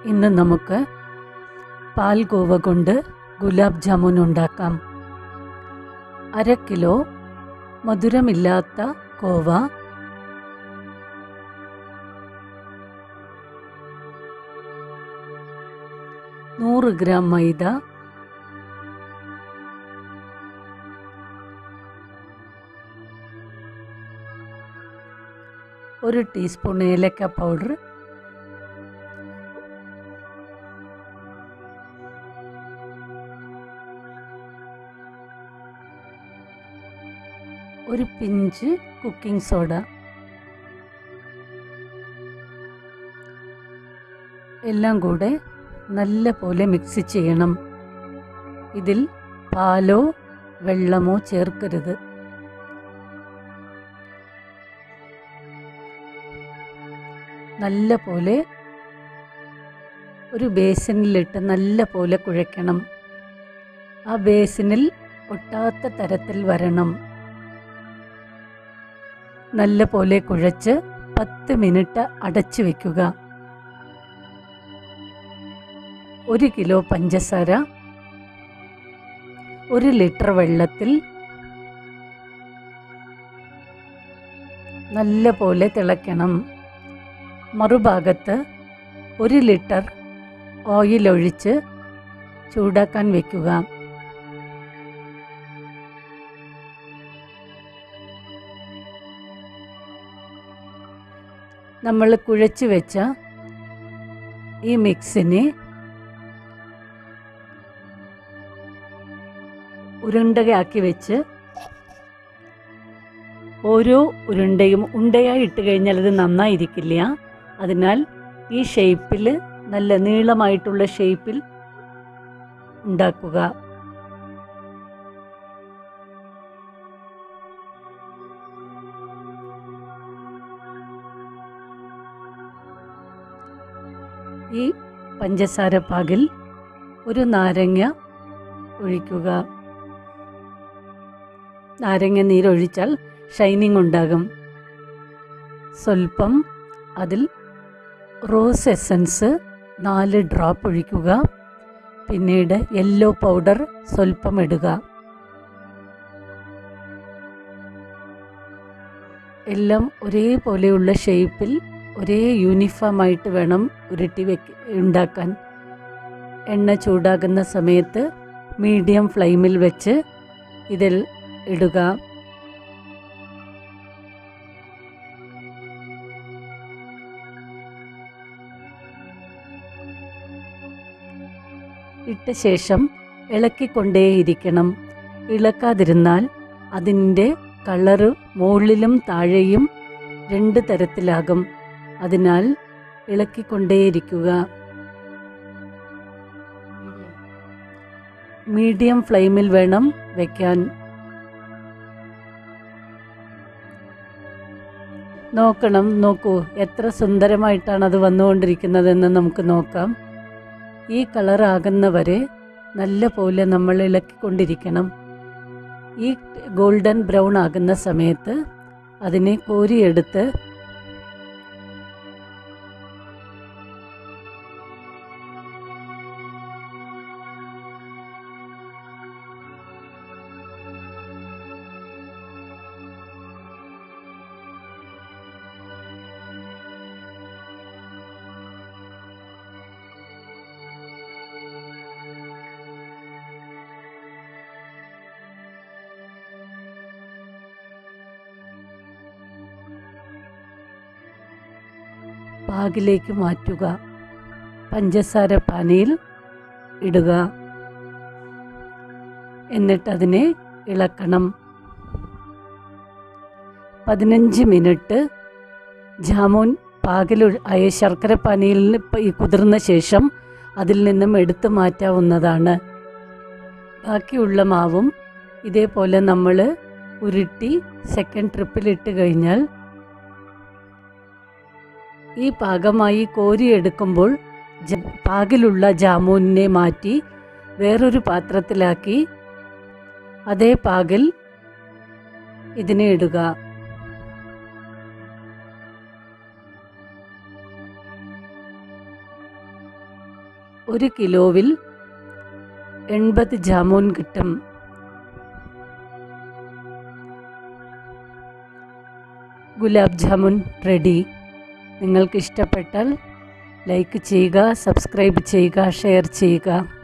ഇന്ന് നമുക്ക് പാൽഗോവ കൊണ്ട് ഗുലാബ് ജാമുൻ ഉണ്ടാക്കാം അര കിലോ മധുരമില്ലാത്ത കോവ നൂറ് ഗ്രാം മൈദ ഒരു ടീസ്പൂൺ ഏലക്ക പൗഡർ ഒരു പിഞ്ച് കുക്കിംഗ് സോഡ എല്ലാം കൂടെ നല്ല പോലെ മിക്സ് ചെയ്യണം ഇതിൽ പാലോ വെള്ളമോ ചേർക്കരുത് നല്ല പോലെ ഒരു ബേസിനിലിട്ട് നല്ല പോലെ കുഴയ്ക്കണം ആ ബേസിനിൽ ഒട്ടാത്ത തരത്തിൽ വരണം നല്ല പോലെ കുഴച്ച് പത്ത് മിനിറ്റ് അടച്ചു വെക്കുക ഒരു കിലോ പഞ്ചസാര ഒരു ലിറ്റർ വെള്ളത്തിൽ നല്ല പോലെ തിളയ്ക്കണം മറുഭാഗത്ത് ഒരു ലിറ്റർ ഓയിൽ ഒഴിച്ച് ചൂടാക്കാൻ വെക്കുക നമ്മൾ കുഴച്ച് വെച്ച ഈ മിക്സിനെ ഉരുണ്ടയാക്കി വെച്ച് ഓരോ ഉരുണ്ടയും ഉണ്ടയായി ഇട്ട് കഴിഞ്ഞാൽ അത് നന്നായിരിക്കില്ല അതിനാൽ ഈ ഷേപ്പിൽ നല്ല നീളമായിട്ടുള്ള ഷേപ്പിൽ ഉണ്ടാക്കുക ഈ പഞ്ചസാര പാകിൽ ഒരു നാരങ്ങ ഒഴിക്കുക നാരങ്ങ നീരൊഴിച്ചാൽ ഷൈനിങ് ഉണ്ടാകും സ്വല്പം അതിൽ റോസ് എസൻസ് നാല് ഡ്രോപ്പ് ഒഴിക്കുക പിന്നീട് യെല്ലോ പൗഡർ സ്വല്പം ഇടുക എല്ലാം ഒരേപോലെയുള്ള ഷേപ്പിൽ ഒരേ യൂണിഫോമായിട്ട് വേണം ഉരുട്ടി വെക്ക് ഉണ്ടാക്കാൻ എണ്ണ ചൂടാകുന്ന സമയത്ത് മീഡിയം ഫ്ലെയിമിൽ വെച്ച് ഇതിൽ ഇടുക ഇട്ട ശേഷം ഇളക്കിക്കൊണ്ടേയിരിക്കണം ഇളക്കാതിരുന്നാൽ അതിൻ്റെ കളറ് മുകളിലും താഴെയും രണ്ട് തരത്തിലാകും അതിനാൽ ഇളക്കിക്കൊണ്ടേയിരിക്കുക മീഡിയം ഫ്ലെയിമിൽ വേണം വയ്ക്കാൻ നോക്കണം നോക്കൂ എത്ര സുന്ദരമായിട്ടാണ് അത് വന്നുകൊണ്ടിരിക്കുന്നതെന്ന് നമുക്ക് നോക്കാം ഈ കളറാകുന്നവരെ നല്ല പോലെ നമ്മൾ ഇളക്കിക്കൊണ്ടിരിക്കണം ഈ ഗോൾഡൻ ബ്രൗൺ ആകുന്ന സമയത്ത് അതിനെ കോരിയെടുത്ത് പാകിലേക്ക് മാറ്റുക പഞ്ചസാര പാനിയിൽ ഇടുക എന്നിട്ടതിനെ ഇളക്കണം പതിനഞ്ച് മിനിറ്റ് ജാമുൻ പാകിൽ ആയ ശർക്കര പാനിയിൽ ഈ കുതിർന്ന ശേഷം അതിൽ നിന്നും എടുത്തു മാറ്റാവുന്നതാണ് ബാക്കിയുള്ള മാവും ഇതേപോലെ നമ്മൾ ഉരുട്ടി സെക്കൻഡ് ട്രിപ്പിലിട്ട് കഴിഞ്ഞാൽ ഈ പാകമായി കോരിയെടുക്കുമ്പോൾ ജ പാകിലുള്ള ജാമുനെ മാറ്റി വേറൊരു പാത്രത്തിലാക്കി അതേ പാകിൽ ഇതിനെ ഇടുക ഒരു കിലോവിൽ എൺപത് ജാമൂൻ കിട്ടും ഗുലാബ് ജാമുൻ റെഡി നിങ്ങൾക്ക് ഇഷ്ടപ്പെട്ടാൽ ലൈക്ക് ചെയ്യുക സബ്സ്ക്രൈബ് ചെയ്യുക ഷെയർ ചെയ്യുക